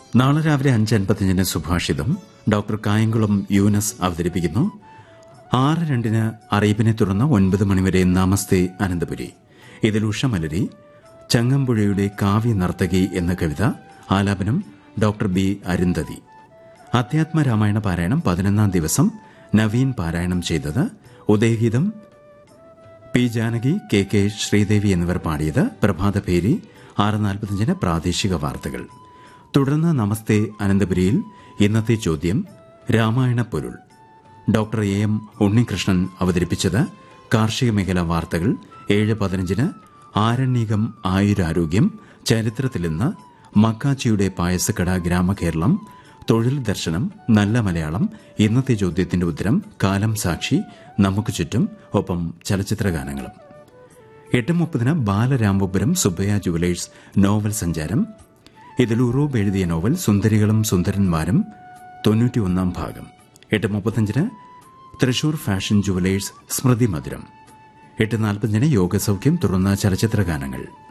നാളെ രാവിലെ അഞ്ച് അൻപത്തിയഞ്ചിന് സുഭാഷിതം ഡോക്ടർ കായംകുളം യൂനസ് അവതരിപ്പിക്കുന്നു ആറ് രണ്ടിന് അറിയിപ്പിനെ തുടർന്ന് ഒൻപത് മണിവരെ നമസ്തേ അനന്തപുരി ഇതിൽ ഉഷമലരി ചങ്ങമ്പുഴയുടെ കാവ്യ നർത്തകി എന്ന കവിത ആലാപനം ഡോക്ടർ ബി അരുന്ധതി അധ്യാത്മ രാമായണ പാരായണം പതിനൊന്നാം ദിവസം നവീൻ പാരായണം ചെയ്തത് ഉദയഗീതം P Janaki K K Sreedevi എന്നിവർ പാടിയത് പ്രഭാതപേരി ആറ് നാൽപ്പത്തിയഞ്ചിന് പ്രാദേശിക വാർത്തകൾ തുടർന്ന് നമസ്തേ അനന്തപുരിയിൽ ഇന്നത്തെ ചോദ്യം രാമായണ പൊരുൾ ഡോക്ടർ എ എം ഉണ്ണികൃഷ്ണൻ അവതരിപ്പിച്ചത് കാർഷിക മേഖലാ വാർത്തകൾ ഏഴ് പതിനഞ്ചിന് ആരണ്യകം ആയുരാരോഗ്യം ചരിത്രത്തിൽ ഇന്ന് മക്കാച്ചിയുടെ പായസക്കട ഗ്രാമകേരളം തൊഴിൽ ദർശനം നല്ല മലയാളം ഇന്നത്തെ ചോദ്യത്തിന്റെ ഉത്തരം കാലം സാക്ഷി നമുക്ക് ചുറ്റും ഒപ്പം ചലച്ചിത്ര ഗാനങ്ങളും എട്ട് മുപ്പതിന് ബാലരാമപുരം സുബ്ബയ്യ ജുവലേഴ്സ് നോവൽ സഞ്ചാരം ഇതിൽ ഉറൂബ് എഴുതിയ നോവൽ സുന്ദരികളും സുന്ദരന്മാരും തൊണ്ണൂറ്റിയൊന്നാം ഭാഗം എട്ട് മുപ്പത്തഞ്ചിന് തൃശൂർ ഫാഷൻ ജുവലേഴ്സ് സ്മൃതി മധുരം എട്ട് നാൽപ്പത്തിന് യോഗസൗഖ്യം തുടർന്ന് ചലച്ചിത്ര ഗാനങ്ങൾ